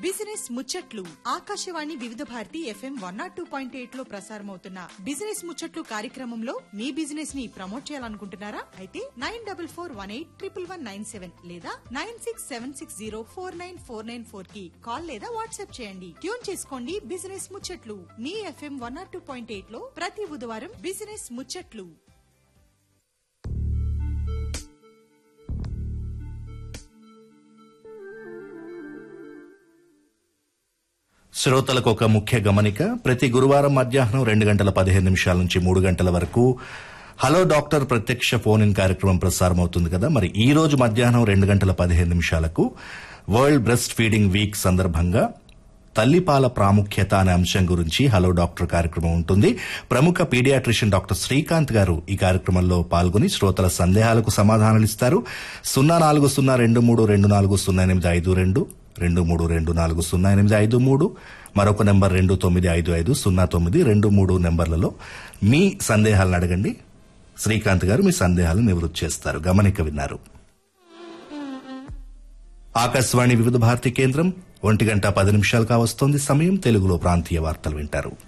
business ముచ్చట్లు Akashvani Vividh Bharati FM one nought two point eight లో ప్రసారమవుతున్న బిజినెస్ ముచ్చట్లు కార్యక్రమంలో మీ బిజినెస్ ని ప్రమోట్ చేయాలనుకుంటున్నారా అయితే nine double four one eight triple one nine seven లేదా nine six seven six zero four nine four nine four కి కాల్ లేదా వాట్సాప్ చేయండి ట్యూన్ చేసుకోండి బిజినెస్ ముచ్చట్లు మీ FM one nought two point eight లో ప్రతి బుధవారం బిజినెస్ ముచ్చట్లు శ్రోతలకు ఒక ముఖ్య గమనిక ప్రతి గురువారం మధ్యాహ్నం రెండు గంటల పదిహేను నిమిషాల నుంచి మూడు గంటల వరకు హలో డాక్టర్ ప్రత్యక్ష ఫోన్ ఇన్ కార్యక్రమం ప్రసారం అవుతుంది కదా మరి ఈ రోజు మధ్యాహ్నం రెండు గంటల పదిహేను నిమిషాలకు వరల్డ్ బ్రెస్ట్ ఫీడింగ్ వీక్ సందర్భంగా తల్లిపాల ప్రాముఖ్యత అనే అంశం గురించి హలో డాక్టర్ కార్యక్రమం ఉంటుంది ప్రముఖ పీడియాట్రిషియన్ డాక్టర్ శ్రీకాంత్ గారు ఈ కార్యక్రమంలో పాల్గొని శ్రోతల సందేహాలకు సమాధానాలు ఇస్తారు సున్నా నాలుగు సున్నా రెండు మూడు రెండు నాలుగు సున్నా ఎనిమిది ఐదు రెండు రెండు మూడు రెండు నాలుగు సున్నా ఎనిమిది ఐదు మూడు మరొక నెంబర్ రెండు తొమ్మిది ఐదు ఐదు సున్నా తొమ్మిది రెండు మూడు నెంబర్లలో మీ సందేహాలను అడగండి శ్రీకాంత్ గారు మీ సందేహాలను నివృత్తి చేస్తారు గమనిక విన్నారు ఆకాశవాణి వివిధ భారతి కేంద్రం ఒంటి గంట పది నిమిషాలు కావస్తోంది సమయం తెలుగులో ప్రాంతీయ వార్తలు వింటారు